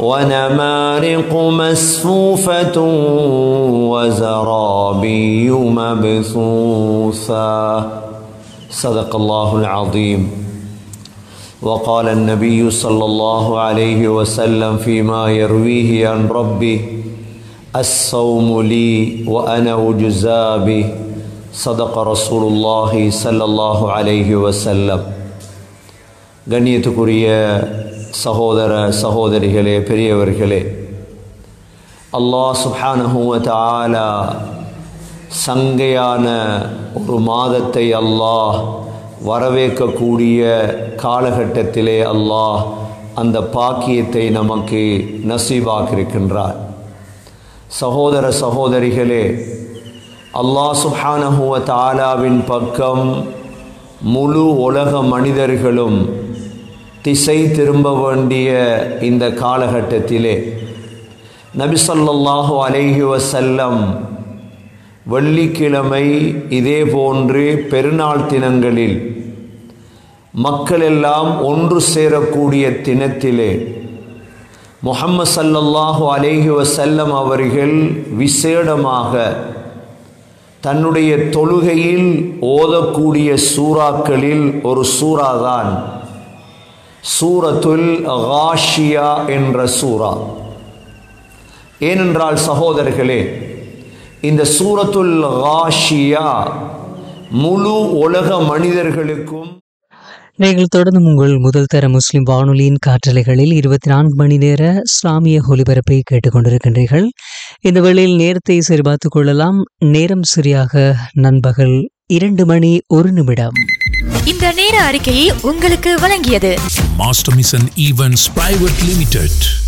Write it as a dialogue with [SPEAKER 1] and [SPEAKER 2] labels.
[SPEAKER 1] ونمارق مصفوفة وزرابي مبثوثا صدق الله العظيم وقال النبي صلى الله عليه وسلم فيما يرويه عن ربه الصوم لي وأنا أجزى به صدق رسول الله صلى الله عليه وسلم கண்ணியத்துக்குரிய சகோதர சகோதரிகளே பெரியவர்களே அல்லாஹ் சுப்ஹானஹுவ தஆலா சங்கையான ஒரு மாதத்தை அல்லாஹ் வரவேற்கக்கூடிய காலகட்டத்திலே அல்லாஹ் அந்த பாக்கியத்தை நமக்கு நசீபாக்கியிருக்கின்றார் சகோதர சகோதரிகளே அல்லாஹ் சுப்ஹானஹுவ தாலாவின் பக்கம் முழு உலக மனிதர்களும் திசை திரும்ப வேண்டிய இந்த காலகட்டத்திலே நபிசல்லாஹு அலைஹி வசல்லம் வெள்ளிக்கிழமை இதே போன்று பெருநாள் தினங்களில் மக்கள் எல்லாம் ஒன்று சேரக்கூடிய தினத்திலே முஹம்மது சல்லல்லாஹு அலைஹி வசல்லம் அவர்கள் விசேடமாக தன்னுடைய தொழுகையில் ஓதக்கூடிய சூறாக்களில் ஒரு சூறாதான் சூரத்துல் காஷியா என்ற சூரா ஏனென்றால் சகோதரர்களே இந்த சூரத்துல் காஷியா முழு உலக மனிதர்களுக்கும்
[SPEAKER 2] நீங்கள் தொடர்ந்து உங்கள் முதல் தர முஸ்லிம் வானொலியின் காற்றலைகளில் இருபத்தி நான்கு மணி நேர இஸ்லாமிய ஒலிபரப்பை கேட்டுக்கொண்டிருக்கின்றீர்கள் இந்த வேளையில் நேரத்தை சரிபார்த்துக் கொள்ளலாம் நேரம் சரியாக நண்பகல் இரண்டு மணி ஒரு நிமிடம்
[SPEAKER 3] இந்த நேர அறிக்கையை உங்களுக்கு வழங்கியது
[SPEAKER 4] Master Mission Events Private Limited.